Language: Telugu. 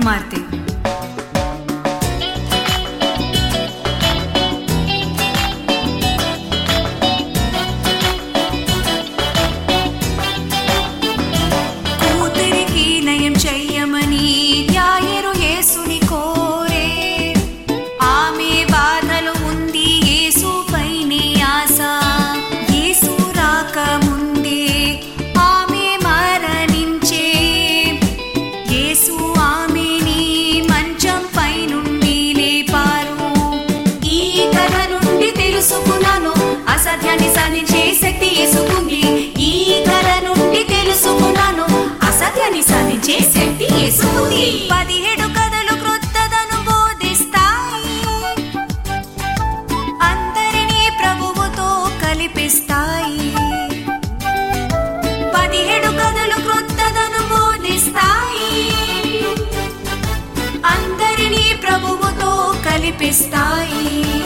కుమార్తె కూతురికి నయం చెయ్యమని న్యాయరు యేసుని కోరే ఆమె బాధలు ఉంది యేసు పైనే ఆశ యేసు రాక ముందే ఆమె మరణించే యేసు ఆమెని మంచం పై నుండి లేపారు ఈ కథ నుండి తెలుసుకున్నాను అసాధ్యాన్ని సాధించే శక్తి యేసుకుంది ఈ కథ నుండి తెలుసుకున్నాను అసాధ్యాన్ని సాధించే శక్తి యేసుకుంది పదిహేడు కథలు క్రొత్తదను బోధిస్తాయి అందరినీ ప్రభువుతో కలిపిస్తాయి పదిహేడు కథలు క్రొత్తదను బోధిస్తాయి అందరినీ ప్రభువుతో కలిపిస్తాయి